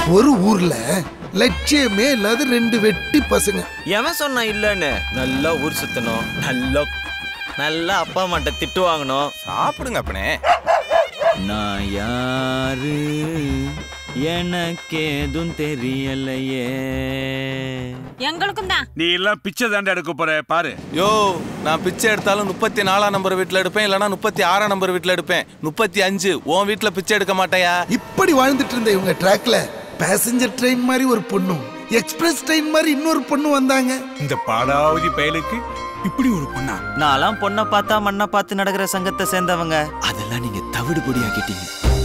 ஒரு ஊர்ல லட்சியமே இல்லாத ரெண்டு வெட்டி பசங்க எவன் சொன்னா இல்லன்னு நல்லா ஊர் சுத்தணும் நல்லா நல்லா அப்பா அம்மாட்ட திட்டு வாங்கணும் சாப்பிடுங்க அப்பனே நான் யாரு எனக்கு எதுவும் தெரியலையே எங்களுக்கும் தான் நீ எல்லாம் பிச்சை தாண்டா எடுக்க போற பாரு யோ நான் பிச்சை எடுத்தாலும் முப்பத்தி நாலாம் நம்பர் வீட்டில் எடுப்பேன் இல்லைனா முப்பத்தி ஆறாம் நம்பர் வீட்டில் எடுப்பேன் முப்பத்தி அஞ்சு உன் வீட்டில் பிச்சை எடுக்க மாட்டேயா இப்படி வாழ்ந்துட்டு இருந்த இவங்க ட்ராக்ல பேசஞ்சர் ட்ரெயின் மாதிரி ஒரு பொண்ணும் எக்ஸ்பிரஸ் ட்ரெயின் மாதிரி இன்னொரு பொண்ணு வந்தாங்க இந்த பாடாவதி பயலுக்கு இப்படி ஒரு பொண்ணா நான்லாம் பொண்ணை பார்த்தா மண்ணை பார்த்து நடக்கிற சங்கத்தை சேர்ந்தவங்க அதெல்லாம் நீங்க தவிடு பொடியாக்கிட்டீங்க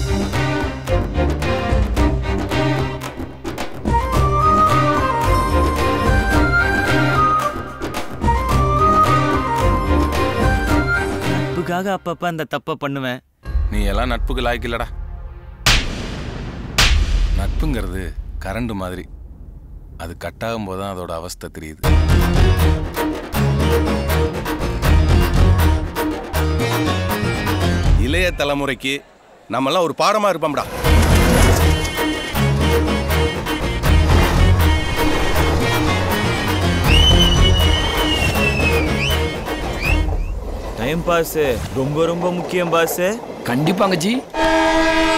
நட்புக்காக அப்பப்ப அந்த தப்பை பண்ணுவேன் நீ எல்லாம் நட்புக்கு லாய்க்கில்லடா நட்புங்கிறது கரண்ட் மாதிரி அது கட்டாகும் போது தான் அதோட அவஸ்தை தெரியுது இளைய தலைமுறைக்கு நம்மெல்லாம் ஒரு பாடமா இருப்போம்டா டைம் பாஸ் ரொம்ப ரொம்ப முக்கியம் பாஸ் கண்டிப்பாங்க ஜி